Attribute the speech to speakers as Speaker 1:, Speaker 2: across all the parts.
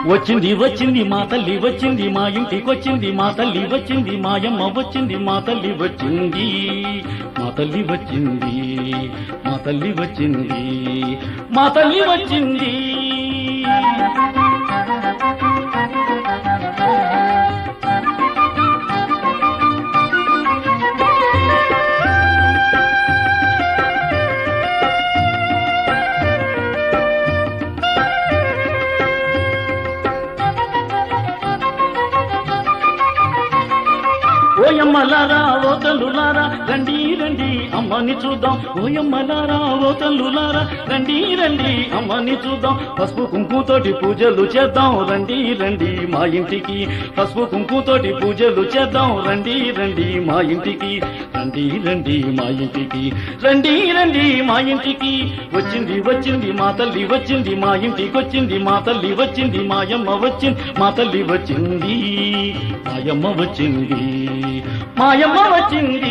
Speaker 1: వచ్చింది వచ్చింది మా తల్లి వచ్చింది మా ఇంటికి వచ్చింది మా తల్లి వచ్చింది మాయమ్మ వచ్చింది మా తల్లి వచ్చింది మా తల్లి వచ్చింది మా తల్లి వచ్చింది మా తల్లి వచ్చింది ఓయమ్మలారా ఓ తల్లులారా రండి రండి అమ్మని చూద్దాం ఓయమ్మలారా ఓ తల్లులారా రండి రండి అమ్మని చూద్దాం పసుపు కుంకుతోటి పూజలు చేద్దాం రండి రండి మా ఇంటికి పసుపు కుంకుతోటి పూజలు చేద్దాం రండి రండి మా ఇంటికి రండి రండి మా ఇంటికి రండి రండి మా ఇంటికి వచ్చింది వచ్చింది మా తల్లి వచ్చింది మా ఇంటికి వచ్చింది మా తల్లి వచ్చింది మాయమ్మ వచ్చింది మా తల్లి వచ్చింది మాయమ్మ వచ్చింది మాయమ్మ వచ్చింది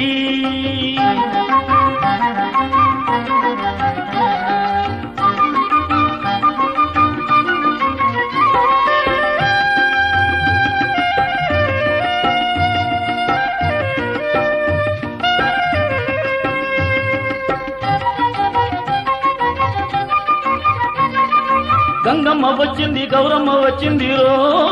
Speaker 1: గంగమ్మ వచ్చింది గౌరమ్మ వచ్చింది రో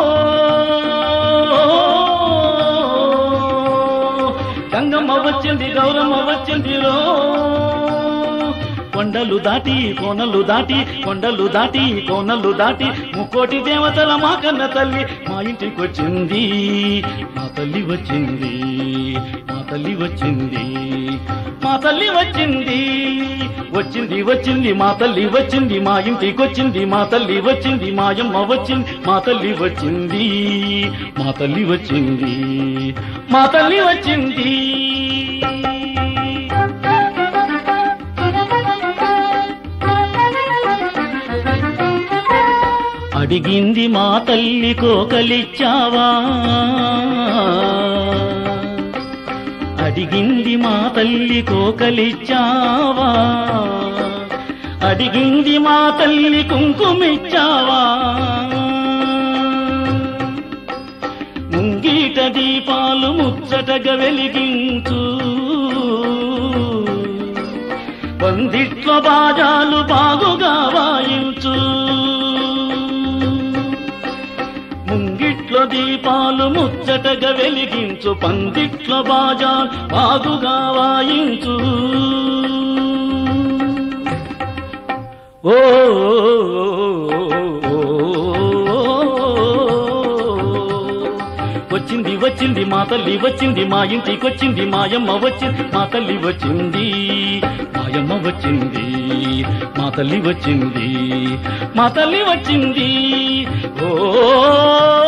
Speaker 1: గంగమ్మ వచ్చింది గౌరమ్మ వచ్చింది రో కొండలు దాటి కోనలు దాటి కొండలు దాటి కోనలు దాటి ముక్కోటి దేవతల మా కన్న తల్లి మా ఇంటికి వచ్చింది మా తల్లి వచ్చింది మా తల్లి వచ్చింది మా తల్లి వచ్చింది వచ్చింది వచ్చింది మా తల్లి వచ్చింది మా ఇంటికి వచ్చింది మా తల్లి వచ్చింది మాయమ్మ వచ్చింది మా తల్లి వచ్చింది మా తల్లి వచ్చింది మా తల్లి వచ్చింది అడిగింది మా తల్లి కోకలిచ్చావా అడిగింది మా తల్లి కోకలిచ్చావా అడిగింది మా తల్లి కుంకుమిచ్చావా ముంగీట దీపాలు ముచ్చటగా వెలిగించు పందిట్ల బాజాలు బాగుగా వాయించు ముంగిట్ల దీపాలు ముచ్చటగా వెలిగించు పందిట్ల బాజాలు బాగుగా వాయించు ఓ వచ్చింది వచ్చింది మా తల్లి వచ్చింది మా ఇంటికి వచ్చింది మాయమ్మ వచ్చింది మా తల్లి వచ్చింది మాయమ్మ వచ్చింది మా తల్లి వచ్చింది మా తల్లి వచ్చింది ఓ